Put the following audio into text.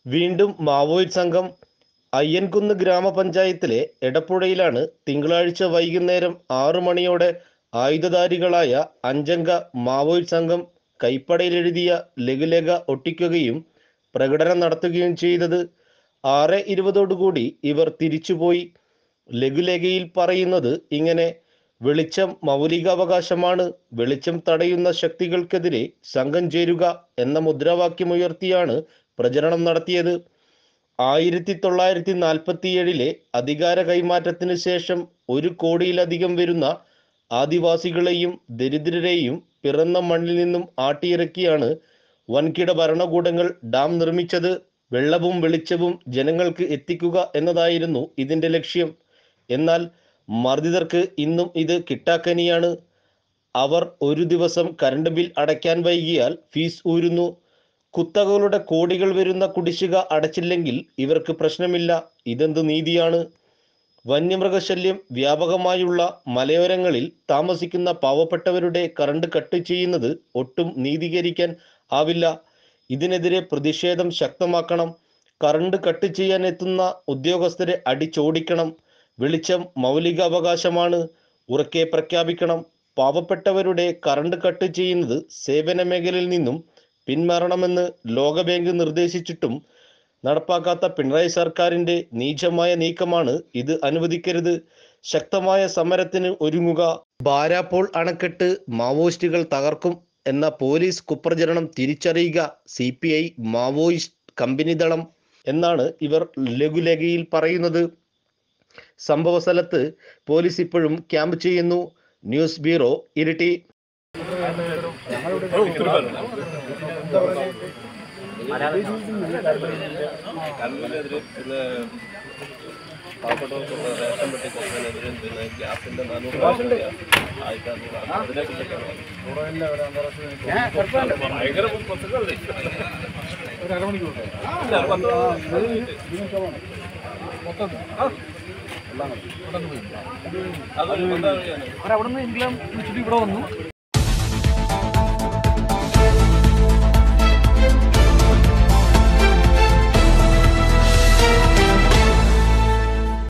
വീണ്ടും മാവോയിസ്റ്റ് സംഘം അയ്യൻകുന്ന് ഗ്രാമപഞ്ചായത്തിലെ എടപ്പുഴയിലാണ് തിങ്കളാഴ്ച വൈകുന്നേരം ആറു മണിയോടെ ആയുധധാരികളായ അഞ്ചംഗ മാവോയിസ്റ്റ് സംഘം കൈപ്പടയിലെഴുതിയ ലഘുലേഖ ഒട്ടിക്കുകയും പ്രകടനം നടത്തുകയും ചെയ്തത് ആറ് ഇരുപതോടുകൂടി ഇവർ തിരിച്ചുപോയി ലഘുലേഖയിൽ പറയുന്നത് ഇങ്ങനെ വെളിച്ചം മൗലികാവകാശമാണ് വെളിച്ചം തടയുന്ന ശക്തികൾക്കെതിരെ സംഘം ചേരുക എന്ന മുദ്രാവാക്യമുയർത്തിയാണ് പ്രചരണം നടത്തിയത് ആയിരത്തി തൊള്ളായിരത്തി നാൽപ്പത്തിയേഴിലെ അധികാര കൈമാറ്റത്തിന് ശേഷം ഒരു കോടിയിലധികം വരുന്ന ആദിവാസികളെയും ദരിദ്രരെയും പിറന്ന മണ്ണിൽ നിന്നും ആട്ടിയിറക്കിയാണ് വൻകിട ഭരണകൂടങ്ങൾ ഡാം നിർമ്മിച്ചത് വെള്ളവും വെളിച്ചവും ജനങ്ങൾക്ക് എത്തിക്കുക എന്നതായിരുന്നു ഇതിന്റെ ലക്ഷ്യം എന്നാൽ മർദ്ദിതർക്ക് ഇന്നും ഇത് കിട്ടാക്കനിയാണ് അവർ ഒരു ദിവസം കറണ്ട് ബിൽ അടയ്ക്കാൻ വൈകിയാൽ ഫീസ് ഊരുന്നു കുത്തകളുടെ കോടികൾ വരുന്ന കുടിശ്ശിക അടച്ചില്ലെങ്കിൽ ഇവർക്ക് പ്രശ്നമില്ല ഇതെന്ത് നീതിയാണ് വന്യമൃഗശല്യം വ്യാപകമായുള്ള മലയോരങ്ങളിൽ താമസിക്കുന്ന പാവപ്പെട്ടവരുടെ കറണ്ട് കട്ട് ചെയ്യുന്നത് ഒട്ടും നീതീകരിക്കാൻ ആവില്ല ഇതിനെതിരെ പ്രതിഷേധം ശക്തമാക്കണം കറണ്ട് കട്ട് ചെയ്യാൻ എത്തുന്ന ഉദ്യോഗസ്ഥരെ അടിച്ചോടിക്കണം വെളിച്ചം മൗലിക അവകാശമാണ് ഉറക്കെ പ്രഖ്യാപിക്കണം പാവപ്പെട്ടവരുടെ കറണ്ട് കട്ട് ചെയ്യുന്നത് സേവന മേഖലയിൽ നിന്നും പിന്മാറണമെന്ന് ലോകബാങ്ക് നിർദ്ദേശിച്ചിട്ടും നടപ്പാക്കാത്ത പിണറായി സർക്കാരിന്റെ നീചമായ നീക്കമാണ് ഇത് അനുവദിക്കരുത് ശക്തമായ സമരത്തിന് ഒരുങ്ങുക ബാരാപ്പോൾ അണക്കെട്ട് മാവോയിസ്റ്റുകൾ തകർക്കും എന്ന പോലീസ് കുപ്രചരണം തിരിച്ചറിയുക C P I Maoist company ദളം എന്നാണ് ഇവർ ലഘുലേഖയിൽ പറയുന്നത് സംഭവ സ്ഥലത്ത് പോലീസ് ഇപ്പോഴും ക്യാമ്പ് ചെയ്യുന്നു ന്യൂസ് ബ്യൂറോ ഇരിട്ടി കറണ്ടിനെതിരെ പിന്നെ പാവപ്പെട്ടവർക്കുള്ള റേഷൻ പെട്ടി കൊടുക്കുന്നതിനെതിരെ പിന്നെ ഗ്യാസിന്റെ നാനൂറ് ആയിരത്തി അഞ്ഞൂറ് അതിനെ കുറിച്ചൊക്കെയാണ് ഭയങ്കര പ്രശ്നങ്ങളല്ലേ ഇല്ല, പത്ത് അതൊരു പത്താം അവരവിടുന്ന് എങ്കിലും വിളിച്ചിട്ട് ഇവിടെ വന്നു